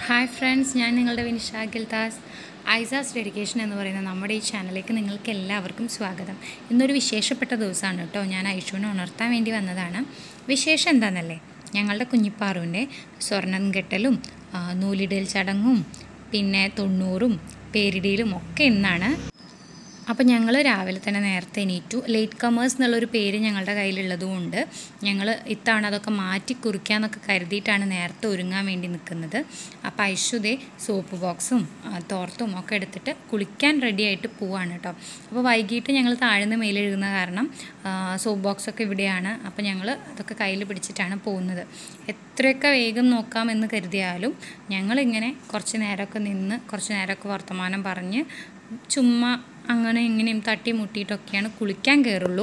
hi friends ഞാൻ നിങ്ങളുടെ Vinisha ഗിൽദാസ് ഐസാസ് dedication എന്ന് പറയുന്ന നമ്മുടെ ഈ ചാനലിലേക്ക് നിങ്ങൾക്ക് എല്ലാവർക്കും സ്വാഗതം ഇന്നൊരു വിശേഷപ്പെട്ട ദിവസമാണ് കേട്ടോ ഞാൻ ഐഷുവിനെ ഉണർത്താൻ വേണ്ടി വന്നതാണ് വിശേഷം എന്താണെന്നല്ലേ ഞങ്ങളുടെ കുഞ്ഞിപ്പാറുവിൻ്റെ സ്വർണം കെട്ടലും ആ, നൂലിടൽ ചടങ്ങും പിന്നെ തൊണ്ണൂറും പേരിടിയിലും ഒക്കെ ഇന്നാണ് അപ്പോൾ ഞങ്ങൾ രാവിലെ തന്നെ നേരത്തെ എണീറ്റു ലേറ്റ് കമേഴ്സ് എന്നുള്ളൊരു പേര് ഞങ്ങളുടെ കയ്യിലുള്ളതുകൊണ്ട് ഞങ്ങൾ ഇത്തവണ അതൊക്കെ മാറ്റി കുറിക്കാന്നൊക്കെ കരുതിയിട്ടാണ് നേരത്തെ ഒരുങ്ങാൻ വേണ്ടി നിൽക്കുന്നത് അപ്പോൾ ഐശുദേ സോപ്പ് ബോക്സും ആ, തോർത്തും ഒക്കെ എടുത്തിട്ട് കുളിക്കാൻ റെഡി ആയിട്ട് പോവാണ് കേട്ടോ അപ്പോൾ വൈകിട്ട് ഞങ്ങൾ താഴ്ന്ന് മേലെഴുതുന്ന കാരണം ആ, സോപ്പ് ബോക്സൊക്കെ ഇവിടെയാണ് അപ്പോൾ ഞങ്ങൾ അതൊക്കെ കയ്യിൽ പിടിച്ചിട്ടാണ് പോകുന്നത് എത്രയൊക്കെ വേഗം നോക്കാമെന്ന് കരുതിയാലും ഞങ്ങളിങ്ങനെ കുറച്ച് നേരമൊക്കെ നിന്ന് കുറച്ച് നേരമൊക്കെ വർത്തമാനം പറഞ്ഞ് ചുമ്മാ അങ്ങനെ ഇങ്ങനെയും തട്ടി മുട്ടിയിട്ടൊക്കെയാണ് കുളിക്കാൻ കയറുള്ളൂ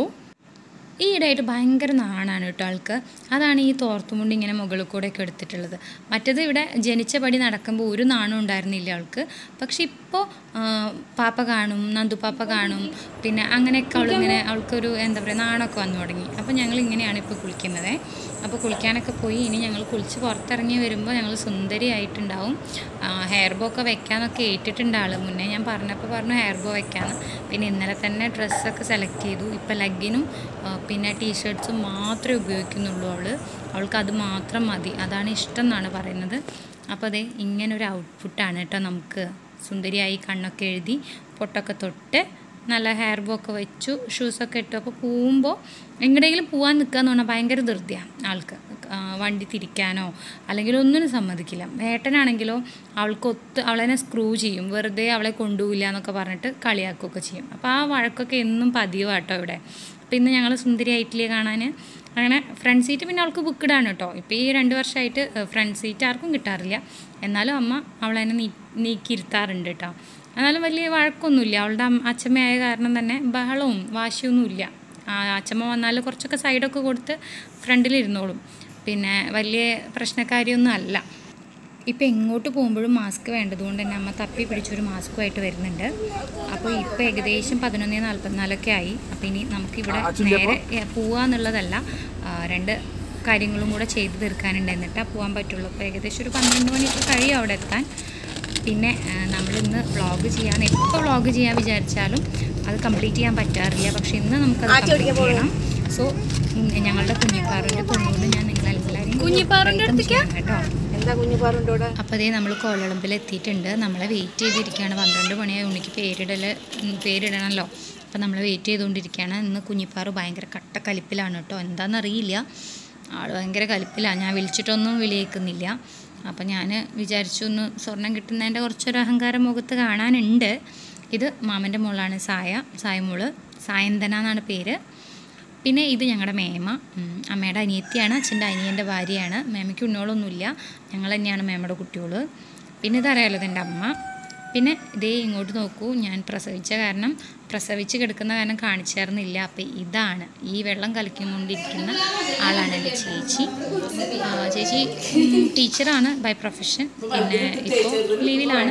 ഈ ഇടയായിട്ട് ഭയങ്കര നാണാണ് കേട്ടോ ആൾക്ക് അതാണ് ഈ തോർത്തുമുണ്ട് ഇങ്ങനെ മുകളിൽ കൂടെ ഒക്കെ എടുത്തിട്ടുള്ളത് മറ്റത് ഇവിടെ ജനിച്ച പടി നടക്കുമ്പോൾ ഒരു നാണം ഉണ്ടായിരുന്നില്ല അവൾക്ക് പക്ഷെ ഇപ്പോൾ പാപ്പ കാണും നന്ദു പാപ്പ കാണും പിന്നെ അങ്ങനെയൊക്കെ അവളിങ്ങനെ അവൾക്കൊരു എന്താ പറയുക നാണമൊക്കെ വന്നു തുടങ്ങി അപ്പോൾ ഞങ്ങൾ ഇങ്ങനെയാണ് ഇപ്പോൾ കുളിക്കുന്നത് അപ്പോൾ കുളിക്കാനൊക്കെ പോയി ഇനി ഞങ്ങൾ കുളിച്ച് പുറത്തിറങ്ങി വരുമ്പോൾ ഞങ്ങൾ സുന്ദരിയായിട്ടുണ്ടാവും ഹെയർ ബോ ഒക്കെ വെക്കാനൊക്കെ ഏറ്റിട്ടുണ്ട് ആൾ മുന്നേ ഞാൻ പറഞ്ഞപ്പോൾ പറഞ്ഞു ഹെയർ ബോ വെക്കാമെന്ന് പിന്നെ ഇന്നലെ തന്നെ ഡ്രസ്സൊക്കെ സെലക്ട് ചെയ്തു ഇപ്പോൾ ലെഗിനും പിന്നെ ടീഷർട്ട്സും മാത്രമേ ഉപയോഗിക്കുന്നുള്ളൂ അവൾ അവൾക്ക് അത് മാത്രം മതി അതാണ് ഇഷ്ടം എന്നാണ് പറയുന്നത് അപ്പോൾ അതെ ഇങ്ങനൊരു ഔട്ട്പുട്ടാണ് കേട്ടോ നമുക്ക് സുന്ദരിയായി കണ്ണൊക്കെ എഴുതി പൊട്ടൊക്കെ തൊട്ട് നല്ല ഹെയർ ബോ ഒക്കെ വെച്ചു ഷൂസൊക്കെ ഇട്ടു അപ്പോൾ പോകുമ്പോൾ എങ്ങടെയെങ്കിലും പോകാൻ നിൽക്കുക എന്ന് പറഞ്ഞാൽ ഭയങ്കര ധൃതിയാണ് ആൾക്ക് ആ, വണ്ടി തിരിക്കാനോ അല്ലെങ്കിൽ ഒന്നിനും സമ്മതിക്കില്ല ഏട്ടനാണെങ്കിലോ അവൾക്ക് ഒത്ത് അവളെന്നെ സ്ക്രൂ ചെയ്യും വെറുതെ അവളെ കൊണ്ടുപോയില്ല എന്നൊക്കെ പറഞ്ഞിട്ട് കളിയാക്കുകയൊക്കെ ചെയ്യും അപ്പോൾ ആ വഴക്കൊക്കെ എന്നും പതിവാട്ടോ ഇവിടെ അപ്പോൾ ഇന്ന് ഞങ്ങൾ സുന്ദരിയായിട്ടില്ലേ കാണാൻ അങ്ങനെ ഫ്രണ്ട് സീറ്റ് പിന്നെ അവൾക്ക് ബുക്കിടാണ് കേട്ടോ ഇപ്പോൾ ഈ രണ്ട് വർഷമായിട്ട് ഫ്രണ്ട് സീറ്റ് ആർക്കും കിട്ടാറില്ല എന്നാലും അമ്മ അവളെന്നെ നീ നീക്കിയിരുത്താറുണ്ട് കേട്ടോ എന്നാലും വലിയ വഴക്കൊന്നുമില്ല അവളുടെ അമ്മ അച്ഛമ്മയായ കാരണം തന്നെ ബഹളവും വാശിയൊന്നുമില്ല ആ അച്ഛമ്മ വന്നാൽ കുറച്ചൊക്കെ സൈഡൊക്കെ കൊടുത്ത് ഫ്രണ്ടിലിരുന്നോളും പിന്നെ വലിയ പ്രശ്നക്കാരിയൊന്നും അല്ല ഇപ്പോൾ എങ്ങോട്ട് പോകുമ്പോഴും മാസ്ക് വേണ്ടതുകൊണ്ട് തന്നെ അമ്മ തപ്പി പിടിച്ചൊരു മാസ്കുമായിട്ട് വരുന്നുണ്ട് അപ്പോൾ ഇപ്പോൾ ഏകദേശം പതിനൊന്ന് നാൽപ്പത്തിനാലൊക്കെ ആയി അപ്പോൾ ഇനി നമുക്കിവിടെ നേരെ ഏ, പോവാന്നുള്ളതല്ല ആ, രണ്ട് കാര്യങ്ങളും കൂടെ ചെയ്ത് തീർക്കാനുണ്ട് എന്നിട്ടാ പോകാൻ പറ്റുള്ളൂ അപ്പോൾ ഏകദേശം ഒരു പന്ത്രണ്ട് മണിയൊക്കെ കഴിയും അവിടെ എത്താൻ പിന്നെ ആ, നമ്മളിന്ന് വ്ളോഗ് ചെയ്യാൻ എപ്പോൾ വ്ളോഗ് ചെയ്യാൻ വിചാരിച്ചാലും അത് കംപ്ലീറ്റ് ചെയ്യാൻ പറ്റാറില്ല പക്ഷെ ഇന്ന് നമുക്കത് കംപ്ലീറ്റ് ചെയ്യണം സോ ഞങ്ങളുടെ കുഞ്ഞിപ്പാറിൻ്റെ തൊണ്ണൂറ് ഞാൻ നിങ്ങളെല്ലാവരെയും കുഞ്ഞിപ്പാറുന്റെ welcome ചെയ്യാം കേട്ടോ എന്താ കുഞ്ഞുപാറുണ്ട് ഇവിടെ അപ്പോൾ അതേ നമ്മൾ കോളളമ്പിൽ എത്തിയിട്ടുണ്ട് നമ്മളെ വെയിറ്റ് ചെയ്തിരിക്കുകയാണ് പന്ത്രണ്ട് മണിയായി ഉണ്ണിക്ക് പേരിടൽ ഉം, പേരിടണമല്ലോ അപ്പോൾ നമ്മൾ വെയിറ്റ് ചെയ്തുകൊണ്ടിരിക്കുകയാണ് ഇന്ന് കുഞ്ഞിപ്പാറ് ഭയങ്കര കട്ട കലിപ്പിലാണ് കേട്ടോ എന്താണെന്നറിയില്ല ആൾ ഭയങ്കര കലിപ്പിലാണ് ഞാൻ വിളിച്ചിട്ടൊന്നും വിളിയേക്കുന്നില്ല അപ്പോൾ ഞാൻ വിചാരിച്ചു ഒന്ന് സ്വർണം കിട്ടുന്നതിൻ്റെ കുറച്ചൊരു അഹങ്കാരം മുഖത്ത് കാണാനുണ്ട് ഇത് മാമൻ്റെ മോളാണ് സായ സായമോള് സായന്തന എന്നാണ് പേര് പിന്നെ ഇത് ഞങ്ങളുടെ മേമ ഉം, അമ്മയുടെ അനിയത്തിയാണ് അച്ഛൻ്റെ അനിയൻ്റെ ഭാര്യയാണ് മേമയ്ക്ക് ഉണ്ണോളൊന്നുമില്ല ഞങ്ങൾ തന്നെയാണ് മേമയുടെ കുട്ടികൾ പിന്നെ ഇതറിയാലോ ഇതെൻ്റെ അമ്മ പിന്നെ ഇതേ ഇങ്ങോട്ട് നോക്കൂ ഞാൻ പ്രസവിച്ച കാരണം പ്രസവിച്ച് കിടക്കുന്ന കാരണം കാണിച്ചായിരുന്നില്ല അപ്പോൾ ഇതാണ് ഈ വെള്ളം കലക്കിക്കൊണ്ടിരിക്കുന്ന ആളാണ് എൻ്റെ ചേച്ചി ആ, ചേച്ചി ഉം, ടീച്ചറാണ് ബൈ പ്രൊഫഷൻ പിന്നെ ഇപ്പോൾ ലീവിലാണ്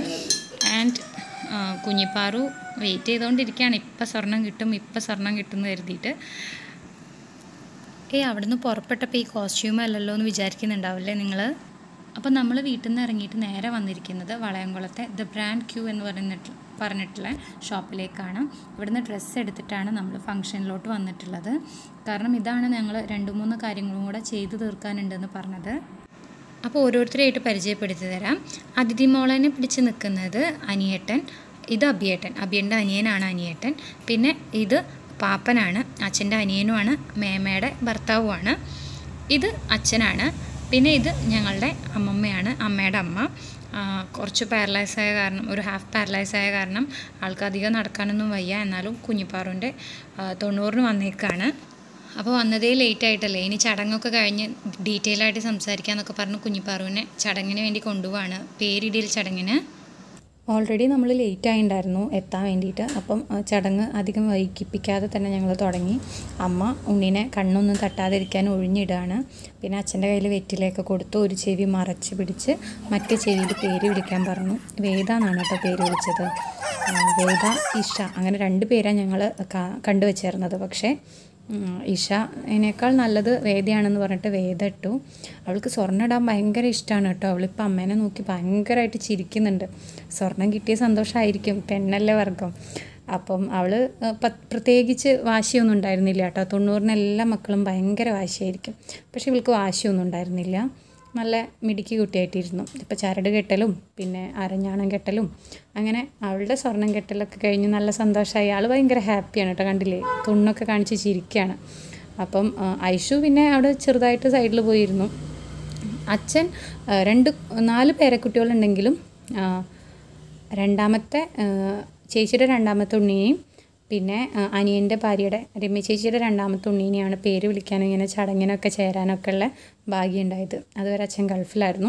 ആൻഡ് കുഞ്ഞിപ്പാറു വെയിറ്റ് ചെയ്തുകൊണ്ടിരിക്കുകയാണ് ഇപ്പം സ്വർണം കിട്ടും ഇപ്പം സ്വർണം കിട്ടും എന്ന് കരുതിയിട്ട് ഏയ് അവിടുന്ന് പുറപ്പെട്ടപ്പോൾ ഈ കോസ്റ്റ്യൂം അല്ലല്ലോ എന്ന് വിചാരിക്കുന്നുണ്ടാവില്ലേ നിങ്ങൾ അപ്പോൾ നമ്മൾ വീട്ടിൽ നിന്ന് ഇറങ്ങിയിട്ട് നേരെ വന്നിരിക്കുന്നത് വളയംകുളത്തെ ദ ബ്രാൻഡ് ക്യൂ എന്ന് പറഞ്ഞിട്ട് പറഞ്ഞിട്ടുള്ള ഷോപ്പിലേക്കാണ് ഇവിടുന്ന് ഡ്രസ്സ് എടുത്തിട്ടാണ് നമ്മൾ ഫംഗ്ഷനിലോട്ട് വന്നിട്ടുള്ളത് കാരണം ഇതാണ് ഞങ്ങൾ രണ്ട് മൂന്ന് കാര്യങ്ങളും കൂടെ ചെയ്തു തീർക്കാനുണ്ടെന്ന് പറഞ്ഞത് അപ്പോൾ ഓരോരുത്തരായിട്ട് പരിചയപ്പെടുത്തി തരാം അതിഥി മോളനെ പിടിച്ച് നിൽക്കുന്നത് അനിയേട്ടൻ ഇത് അബിയേട്ടൻ അബിയൻ്റെ അനിയനാണ് അനിയേട്ടൻ പിന്നെ ഇത് പാപ്പനാണ് അച്ഛൻ്റെ അനിയനുമാണ് മേമയുടെ ഭർത്താവുമാണ് ഇത് അച്ഛനാണ് പിന്നെ ഇത് ഞങ്ങളുടെ അമ്മമ്മയാണ് അമ്മയുടെ അമ്മ ആ, കുറച്ച് പാരലൈസ് ആയ കാരണം ഒരു ഹാഫ് പാരലൈസ് ആയ കാരണം ആൾക്ക് അധികം നടക്കാനൊന്നും വയ്യ എന്നാലും കുഞ്ഞിപ്പാറുൻ്റെ തൊണ്ണൂറിന് വന്നേക്കാണ് അപ്പോൾ വന്നതേ ലേറ്റ് ആയിട്ടല്ലേ ഇനി ചടങ്ങൊക്കെ കഴിഞ്ഞ് ഡീറ്റെയിൽ ആയിട്ട് സംസാരിക്കാമെന്നൊക്കെ പറഞ്ഞ് കുഞ്ഞിപ്പാറുവിനെ ചടങ്ങിന് വേണ്ടി കൊണ്ടുപോവാണ് പേരിടിയിൽ ചടങ്ങിന് ഓൾറെഡി നമ്മൾ ലേറ്റ് ആയിട്ടുണ്ടായിരുന്നു എത്താൻ വേണ്ടിയിട്ട് അപ്പം ആ, ചടങ്ങ് അധികം വൈകിപ്പിക്കാതെ തന്നെ ഞങ്ങൾ തുടങ്ങി അമ്മ ഉണ്ണിനെ കണ്ണൊന്നും തട്ടാതിരിക്കാൻ ഒഴിഞ്ഞിടുകയാണ് പിന്നെ അച്ഛൻ്റെ കയ്യിൽ വെറ്റിലയൊക്കെ കൊടുത്തു ഒരു ചെവി മറച്ച് പിടിച്ച് മറ്റേ ചെവിയിൽ പേര് വിളിക്കാൻ പറഞ്ഞു വേദ എന്നാണ് കേട്ടോ പേര് വിളിച്ചത് ആ, വേദ ഇഷ അങ്ങനെ രണ്ട് പേരാണ് ഞങ്ങൾ കണ്ടുവച്ചിരുന്നത് പക്ഷേ ഉം, ഇഷ അതിനേക്കാൾ നല്ലത് വേദയാണെന്ന് പറഞ്ഞിട്ട് വേദ ഇട്ടു അവൾക്ക് സ്വർണ്ണം ഇടാൻ ഭയങ്കര ഇഷ്ടമാണ് കേട്ടോ അവളിപ്പോൾ അമ്മേനെ നോക്കി ഭയങ്കരമായിട്ട് ചിരിക്കുന്നുണ്ട് സ്വർണം കിട്ടിയ സന്തോഷമായിരിക്കും പെണ്ണല്ലേ വർഗം അപ്പം അവൾ പ്രത്യേകിച്ച് വാശിയൊന്നും ഉണ്ടായിരുന്നില്ല കേട്ടോ തൊണ്ണൂറിന് എല്ലാ മക്കളും ഭയങ്കര വാശിയായിരിക്കും പക്ഷേ ഇവൾക്ക് വാശിയൊന്നും ഉണ്ടായിരുന്നില്ല നല്ല മിടുക്കി കുട്ടിയായിട്ടിരുന്നു ഇപ്പോൾ ചരട് കെട്ടലും പിന്നെ അരഞ്ഞാണം കെട്ടലും അങ്ങനെ അവളുടെ സ്വർണം കെട്ടലൊക്കെ കഴിഞ്ഞ് നല്ല സന്തോഷമായി ആൾ ഭയങ്കര ഹാപ്പിയാണ് കേട്ടോ കണ്ടില്ലേ തുണ്ണൊക്കെ കാണിച്ച് ചിരിക്കുകയാണ് അപ്പം ആ, ഐഷു പിന്നെ അവിടെ ചെറുതായിട്ട് സൈഡിൽ പോയിരുന്നു അച്ഛൻ ആ, രണ്ട് നാല് പേരക്കുട്ടികളുണ്ടെങ്കിലും ആ, രണ്ടാമത്തെ ആ, ചേച്ചിയുടെ രണ്ടാമത്തെ ഉണ്ണിയെയും പിന്നെ ആ, അനിയൻ്റെ ഭാര്യയുടെ രമ്യ ചേച്ചിയുടെ രണ്ടാമത്തെ ഉണ്ണീനെയാണ് പേര് വിളിക്കാനും ഇങ്ങനെ ചടങ്ങിനൊക്കെ ചേരാനൊക്കെ ഉള്ള ഭാഗ്യം ഉണ്ടായത് അതുവരെ അച്ഛൻ ഗൾഫിലായിരുന്നു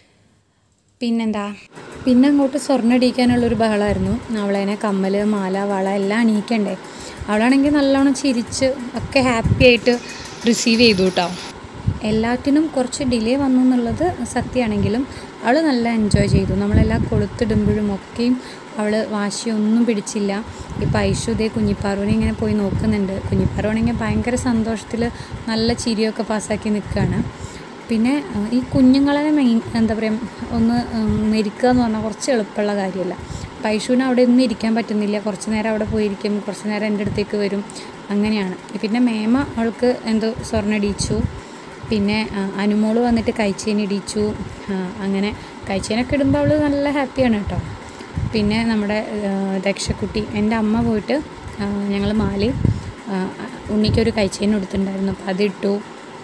പിന്നെന്താ പിന്നെ അങ്ങോട്ട് സ്വർണ്ണം ഇടിക്കാനുള്ളൊരു ബഹളമായിരുന്നു അവളതിനെ കമ്മൽ മാല വള എല്ലാം അണിയിക്കണ്ടേ അവളാണെങ്കിൽ നല്ലോണം ചിരിച്ച് ഒക്കെ ഹാപ്പി ആയിട്ട് റിസീവ് ചെയ്തു കേട്ടോ എല്ലാറ്റിനും കുറച്ച് ഡിലേ വന്നു എന്നുള്ളത് സത്യമാണെങ്കിലും അവൾ നല്ല എൻജോയ് ചെയ്തു നമ്മളെല്ലാം കൊളുത്തിടുമ്പോഴും ഒക്കെയും അവൾ വാശിയൊന്നും പിടിച്ചില്ല ഇപ്പം ഐഷു ഇതേ കുഞ്ഞിപ്പാറുവിനെ ഇങ്ങനെ പോയി നോക്കുന്നുണ്ട് കുഞ്ഞിപ്പാറുവാണെങ്കിൽ ഭയങ്കര സന്തോഷത്തിൽ നല്ല ചിരിയൊക്കെ പാസ്സാക്കി നിൽക്കുകയാണ് പിന്നെ ആ, ഈ കുഞ്ഞുങ്ങളെ മെയിൻ എന്താ പറയുക ഒന്ന് മെരിക്കുക എന്ന് പറഞ്ഞാൽ കുറച്ച് എളുപ്പമുള്ള കാര്യമല്ല പൈഷുവിന് അവിടെ ഒന്നും ഇരിക്കാൻ പറ്റുന്നില്ല കുറച്ച് നേരം അവിടെ പോയിരിക്കും കുറച്ച് നേരം എൻ്റെ അടുത്തേക്ക് വരും അങ്ങനെയാണ് പിന്നെ മേമ അവൾക്ക് എന്തോ സ്വർണ്ണം ഇടിച്ചു പിന്നെ ആ, അനുമോള് വന്നിട്ട് കൈച്ചേൻ ഇടിച്ചു ആ, അങ്ങനെ കൈച്ചേനൊക്കെ ഇടുമ്പോൾ അവൾ നല്ല ഹാപ്പിയാണ് കേട്ടോ പിന്നെ നമ്മുടെ ആ, ദക്ഷക്കുട്ടി എൻ്റെ അമ്മ പോയിട്ട് ഞങ്ങൾ മാലയും ആ, ഉണ്ണിക്കൊരു കൈച്ചേൻ കൊടുത്തിട്ടുണ്ടായിരുന്നു അപ്പോൾ അതിട്ടു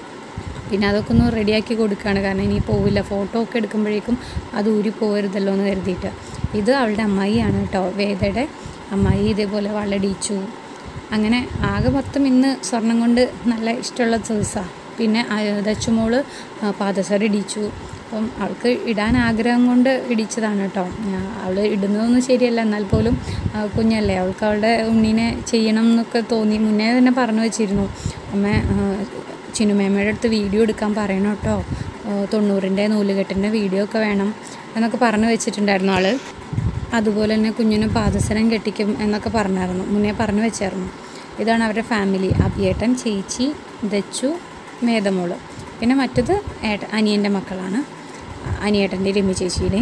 പിന്നെ അതൊക്കെ ഒന്ന് റെഡിയാക്കി കൊടുക്കുകയാണ് കാരണം ഇനി പോവില്ല ഫോട്ടോ ഒക്കെ എടുക്കുമ്പോഴേക്കും അത് ഊരി പോകരുതല്ലോ എന്ന് കരുതിയിട്ട് ഇത് അവളുടെ അമ്മായിയാണ് കേട്ടോ വേദയുടെ അമ്മായി ഇതേപോലെ വളടിച്ചു അങ്ങനെ ആകെ മൊത്തം ഇന്ന് സ്വർണം കൊണ്ട് നല്ല ഇഷ്ടമുള്ള ദിവസമാണ് പിന്നെ ആ- ദച്ചുമോള് ആ, പാദസരം ഇടിച്ചു അപ്പം അവൾക്ക് ഇടാൻ ആഗ്രഹം കൊണ്ട് ഇടിച്ചതാണ് കേട്ടോ അവൾ ഇടുന്നതൊന്നും ശരിയല്ല എന്നാൽ പോലും ആ, കുഞ്ഞല്ലേ അവൾക്ക് അവളുടെ ഉണ്ണീനെ ചെയ്യണം എന്നൊക്കെ തോന്നി മുന്നേ തന്നെ പറഞ്ഞു വെച്ചിരുന്നു അമ്മ ആ, ചിന്നുമേമ്മയുടെ അടുത്ത് വീഡിയോ എടുക്കാൻ പറയണം കേട്ടോ ആ, തൊണ്ണൂറിൻ്റെ നൂലുകെട്ടിൻ്റെ വീഡിയോ ഒക്കെ വേണം എന്നൊക്കെ പറഞ്ഞു വെച്ചിട്ടുണ്ടായിരുന്നു ആള് അതുപോലെ തന്നെ കുഞ്ഞിന് പാദസരം കെട്ടിക്കും എന്നൊക്കെ പറഞ്ഞായിരുന്നു മുന്നേ പറഞ്ഞു വെച്ചായിരുന്നു ഇതാണ് അവരുടെ ഫാമിലി അഭിയേട്ടൻ ചേച്ചി ദച്ചു വേദമോള് പിന്നെ മറ്റത് ഏട്ട അനിയൻ്റെ മക്കളാണ് അനിയേട്ടൻ്റെ രമ്യ ചേച്ചിയുടെയും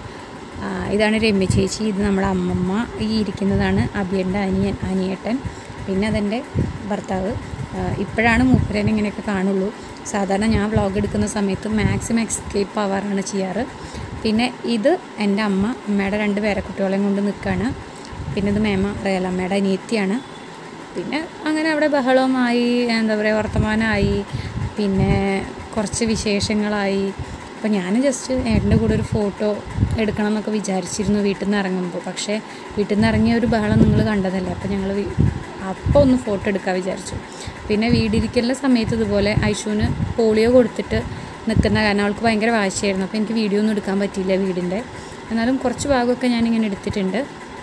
ആ, ഇതാണ് രമ്യ ചേച്ചി ഇത് നമ്മുടെ അമ്മമ്മ ഈ ഇരിക്കുന്നതാണ് അഭിയൻ്റെ അനിയൻ അനിയേട്ടൻ പിന്നെ അതെൻ്റെ ഭർത്താവ് ആ, ഇപ്പോഴാണ് മൂപ്പരനെ ഇങ്ങനെയൊക്കെ കാണുള്ളൂ സാധാരണ ഞാൻ വ്ളോഗ് എടുക്കുന്ന സമയത്ത് മാക്സിമം എക്സ്കേപ്പ് ആവാറാണ് ചെയ്യാറ് പിന്നെ ഇത് എൻ്റെ അമ്മ അമ്മയുടെ രണ്ട് പേരക്കുട്ടികളെയും കൊണ്ട് നിൽക്കുകയാണ് പിന്നെ ഇത് മേമ അറിയാലോ അമ്മയുടെ അനിയത്തിയാണ് പിന്നെ അങ്ങനെ അവിടെ ബഹളമായി എന്താ പറയുക വർത്തമാനമായി പിന്നെ കുറച്ച് വിശേഷങ്ങളായി അപ്പോൾ ഞാൻ ജസ്റ്റ് ഏട്ടൻ്റെ കൂടെ ഒരു ഫോട്ടോ എടുക്കണം എന്നൊക്കെ വിചാരിച്ചിരുന്നു വീട്ടിൽ നിന്ന് ഇറങ്ങുമ്പോൾ പക്ഷേ വീട്ടിൽ നിന്ന് ഇറങ്ങിയ ഒരു ബഹളം നിങ്ങൾ കണ്ടതല്ലേ അപ്പോൾ ഞങ്ങൾ അപ്പോൾ ഒന്ന് ഫോട്ടോ എടുക്കാൻ വിചാരിച്ചു പിന്നെ വീടിരിക്കലിൻ്റെ സമയത്ത് ഇതുപോലെ ഐഷുവിന് പോളിയോ കൊടുത്തിട്ട് നിൽക്കുന്ന കാരണം അവൾക്ക് ഭയങ്കര വാശിയായിരുന്നു അപ്പോൾ എനിക്ക് വീഡിയോ ഒന്നും എടുക്കാൻ പറ്റിയില്ല വീടിൻ്റെ എന്നാലും കുറച്ച് ഭാഗമൊക്കെ ഞാനിങ്ങനെ എടുത്തിട്ടുണ്ട്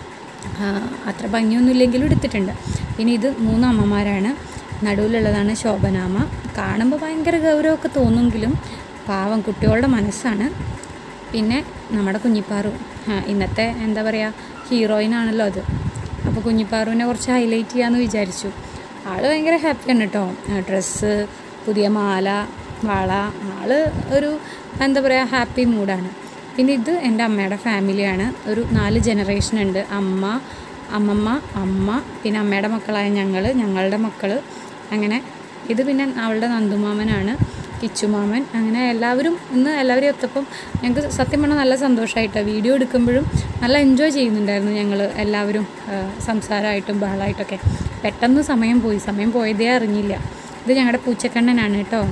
ആ, അത്ര ഭംഗിയൊന്നുമില്ലെങ്കിലും എടുത്തിട്ടുണ്ട് പിന്നെ ഇത് മൂന്ന് അമ്മമാരാണ് നടുവിലുള്ളതാണ് ശോഭനാമ കാണുമ്പോൾ ഭയങ്കര ഗൗരവമൊക്കെ തോന്നുമെങ്കിലും പാവം കുട്ടികളുടെ മനസ്സാണ് പിന്നെ നമ്മുടെ കുഞ്ഞിപ്പാറു ആ, ഇന്നത്തെ എന്താ പറയുക ഹീറോയിനാണല്ലോ അത് അപ്പോൾ കുഞ്ഞിപ്പാറുവിനെ കുറച്ച് ഹൈലൈറ്റ് ചെയ്യാമെന്ന് വിചാരിച്ചു ആൾ ഭയങ്കര ഹാപ്പിയാണ് കേട്ടോ ഡ്രസ്സ് പുതിയ മാല വള ആള് ഒരു എന്താ പറയുക ഹാപ്പി മൂഡാണ് പിന്നെ ഇത് എൻ്റെ അമ്മയുടെ ഫാമിലിയാണ് ഒരു നാല് ജനറേഷൻ ഉണ്ട് അമ്മ അമ്മമ്മ അമ്മ പിന്നെ അമ്മയുടെ മക്കളായ ഞങ്ങൾ ഞങ്ങളുടെ മക്കൾ അങ്ങനെ ഇത് പിന്നെ അവളുടെ നന്ദുമാമനാണ് കിച്ചുമാമൻ അങ്ങനെ എല്ലാവരും ഇന്ന് എല്ലാവരും ഒത്തപ്പം ഞങ്ങൾക്ക് സത്യം പറഞ്ഞാൽ നല്ല സന്തോഷമായിട്ടാണ് വീഡിയോ എടുക്കുമ്പോഴും നല്ല എൻജോയ് ചെയ്യുന്നുണ്ടായിരുന്നു ഞങ്ങൾ എല്ലാവരും ആ, സംസാരമായിട്ടും ബഹളമായിട്ടൊക്കെ പെട്ടെന്ന് സമയം പോയി സമയം പോയതേ അറിഞ്ഞില്ല ഇത് ഞങ്ങളുടെ പൂച്ചക്കണ്ണനാണ് കേട്ടോ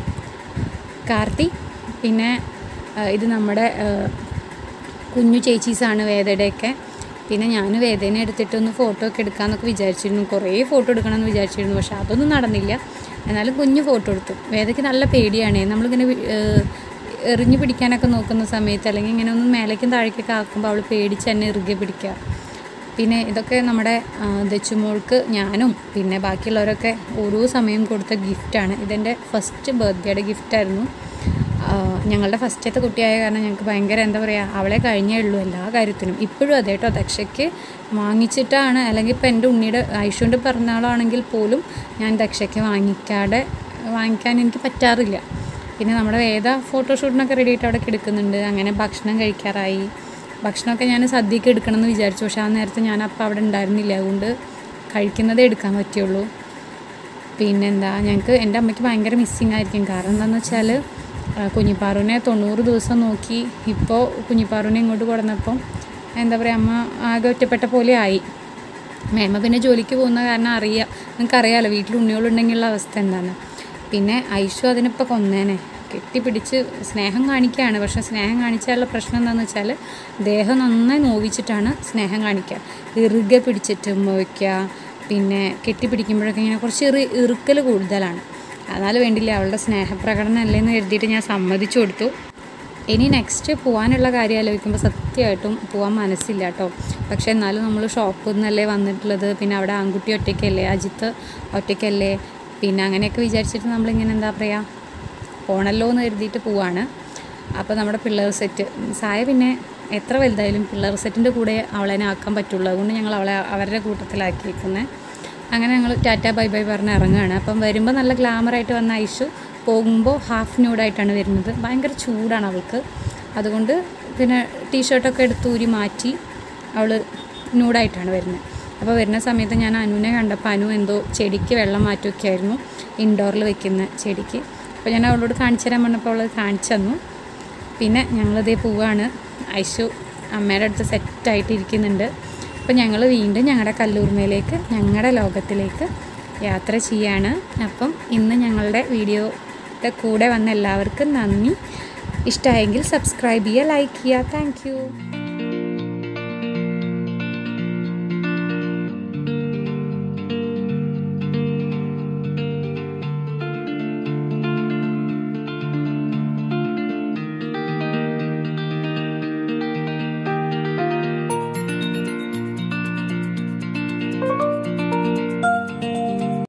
കാർത്തി പിന്നെ ആ, ഇത് നമ്മുടെ ആ, കുഞ്ഞു ചേച്ചീസാണ് വേദയുടെയൊക്കെ പിന്നെ ഞാൻ വേദന എടുത്തിട്ടൊന്ന് ഫോട്ടോ ഒക്കെ എടുക്കാമെന്നൊക്കെ വിചാരിച്ചിരുന്നു കുറേ ഫോട്ടോ എടുക്കണമെന്ന് വിചാരിച്ചിരുന്നു പക്ഷെ അതൊന്നും നടന്നില്ല എന്നാലും കുഞ്ഞു ഫോട്ടോ എടുത്തു വേദയ്ക്ക് നല്ല പേടിയാണ് നമ്മളിങ്ങനെ വി- ഏഹ് എറിഞ്ഞു പിടിക്കാനൊക്കെ നോക്കുന്ന സമയത്ത് അല്ലെങ്കിൽ ഇങ്ങനെ ഒന്ന് മേലേക്കും താഴേക്കൊക്കെ ആക്കുമ്പോൾ അവൾ പേടിച്ച് എന്നെ ഇറുകെ പിടിക്കുക പിന്നെ ഇതൊക്കെ നമ്മുടെ ആ, ദച്ചുമോൾക്ക് ഞാനും പിന്നെ ബാക്കിയുള്ളവരൊക്കെ ഓരോ സമയം കൊടുത്ത ഗിഫ്റ്റാണ് ഇതെൻ്റെ ഫസ്റ്റ് ബർത്ത്ഡേയുടെ ഗിഫ്റ്റായിരുന്നു ആ, ഞങ്ങളുടെ ഫസ്റ്റത്തെ കുട്ടിയായ കാരണം ഞങ്ങൾക്ക് ഭയങ്കര എന്താ പറയുക അവളെ കഴിഞ്ഞേ ഉള്ളൂ എല്ലാ കാര്യത്തിനും ഇപ്പോഴും അതെ കേട്ടോ ദക്ഷയ്ക്ക് വാങ്ങിച്ചിട്ടാണ് അല്ലെങ്കിൽ ഇപ്പം എൻ്റെ ഉണ്ണിയുടെ ഐഷുവിൻ്റെ പിറന്നാളാണെങ്കിൽ പോലും ഞാൻ ദക്ഷയ്ക്ക് വാങ്ങിക്കാതെ വാങ്ങിക്കാൻ എനിക്ക് പറ്റാറില്ല പിന്നെ നമ്മുടെ വേദ ഫോട്ടോഷൂട്ടിനൊക്കെ റെഡി ആയിട്ട് അവിടെ കിടക്കുന്നുണ്ട് അങ്ങനെ ഭക്ഷണം കഴിക്കാറായി ഭക്ഷണമൊക്കെ ഞാൻ സദ്യക്ക് എടുക്കണം എന്ന് വിചാരിച്ചു പക്ഷേ ആ നേരത്തെ ഞാൻ അപ്പം അവിടെ ഉണ്ടായിരുന്നില്ല അതുകൊണ്ട് കഴിക്കുന്നതേ എടുക്കാൻ പറ്റുള്ളൂ പിന്നെന്താ ഞങ്ങൾക്ക് എൻ്റെ അമ്മയ്ക്ക് ഭയങ്കര മിസ്സിങ് ആയിരിക്കും കാരണം എന്താണെന്ന് വെച്ചാൽ കുഞ്ഞിപ്പാറുവിനെ തൊണ്ണൂറ് ദിവസം നോക്കി ഇപ്പോൾ കുഞ്ഞിപ്പാറുവിനെ ഇങ്ങോട്ട് കൊടുന്നപ്പം എന്താ പറയുക അമ്മ ആകെ ഒറ്റപ്പെട്ട പോലെ ആയി മേമ പിന്നെ ജോലിക്ക് പോകുന്ന കാരണം അറിയാം നിങ്ങൾക്കറിയാമല്ലോ വീട്ടിൽ ഉണ്ണികളുണ്ടെങ്കിലുള്ള അവസ്ഥ എന്താണ് പിന്നെ ഐഷു അതിനിപ്പോൾ കൊന്നേനെ കെട്ടിപ്പിടിച്ച് സ്നേഹം കാണിക്കുകയാണ് പക്ഷേ സ്നേഹം കാണിച്ചാലുള്ള പ്രശ്നം എന്താണെന്ന് വെച്ചാൽ ദേഹം നന്നായി നോവിച്ചിട്ടാണ് സ്നേഹം കാണിക്കുക ഇറുകെ പിടിച്ചിട്ട് ഉമ്മ വയ്ക്കുക പിന്നെ കെട്ടിപ്പിടിക്കുമ്പോഴൊക്കെ ഇങ്ങനെ കുറച്ച് ഇറി ഇറുക്കൽ കൂടുതലാണ് എന്നാൽ വേണ്ടില്ല അവളുടെ സ്നേഹപ്രകടനം അല്ലേന്ന് കരുതിയിട്ട് ഞാൻ സമ്മതിച്ചു കൊടുത്തു ഇനി നെക്സ്റ്റ് പോകാനുള്ള കാര്യം ആലോചിക്കുമ്പോൾ സത്യമായിട്ടും പോകാൻ മനസ്സില്ല കേട്ടോ പക്ഷേ എന്നാലും നമ്മൾ ഷോപ്പിൽ നിന്നല്ലേ വന്നിട്ടുള്ളത് പിന്നെ അവിടെ ആൺകുട്ടി ഒറ്റയ്ക്കല്ലേ അജിത്ത് ഒറ്റയ്ക്കല്ലേ പിന്നെ അങ്ങനെയൊക്കെ വിചാരിച്ചിട്ട് നമ്മളിങ്ങനെ എന്താ പറയുക പോണല്ലോ എന്ന് കരുതിയിട്ട് പോവാണ് അപ്പോൾ നമ്മുടെ പിള്ളേർ സെറ്റ് സായ പിന്നെ എത്ര വലുതായാലും പിള്ളേർ സെറ്റിൻ്റെ കൂടെ അവളെ ആക്കാൻ പറ്റുള്ളൂ അതുകൊണ്ട് ഞങ്ങൾ അവളെ അവരുടെ കൂട്ടത്തിലാക്കിയിരിക്കുന്നത് അങ്ങനെ ഞങ്ങൾ ടാറ്റ ബൈ ബൈ പറഞ്ഞ് ഇറങ്ങുകയാണ് അപ്പം വരുമ്പോൾ നല്ല ഗ്ലാമറായിട്ട് വന്ന ഐഷു പോകുമ്പോൾ ഹാഫ് ന്യൂഡായിട്ടാണ് വരുന്നത് ഭയങ്കര ചൂടാണ് അവൾക്ക് അതുകൊണ്ട് പിന്നെ ടീഷർട്ടൊക്കെ എടുത്ത് ഊരി മാറ്റി അവൾ ന്യൂഡായിട്ടാണ് വരുന്നത് അപ്പോൾ വരുന്ന സമയത്ത് ഞാൻ അനുവിനെ കണ്ടപ്പോൾ അനു എന്തോ ചെടിക്ക് വെള്ളം മാറ്റുമൊക്കെ ആയിരുന്നു ഇൻഡോറിൽ വെക്കുന്ന ചെടിക്ക് അപ്പോൾ ഞാൻ അവളോട് കാണിച്ചു തരാൻ പറഞ്ഞപ്പോൾ അവൾ കാണിച്ചു തന്നു പിന്നെ ഞങ്ങളിതേ പോവാണ് ഐഷു അമ്മയുടെ അടുത്ത് സെറ്റായിട്ട് ഇരിക്കുന്നുണ്ട് അപ്പോൾ ഞങ്ങൾ വീണ്ടും ഞങ്ങളുടെ കല്ലൂർമയിലേക്ക് ഞങ്ങളുടെ ലോകത്തിലേക്ക് യാത്ര ചെയ്യാണ് അപ്പം ഇന്ന് ഞങ്ങളുടെ വീഡിയോയുടെ കൂടെ വന്ന എല്ലാവർക്കും നന്ദി ഇഷ്ടമായെങ്കിൽ സബ്സ്ക്രൈബ് ചെയ്യുക ലൈക്ക് ചെയ്യുക താങ്ക്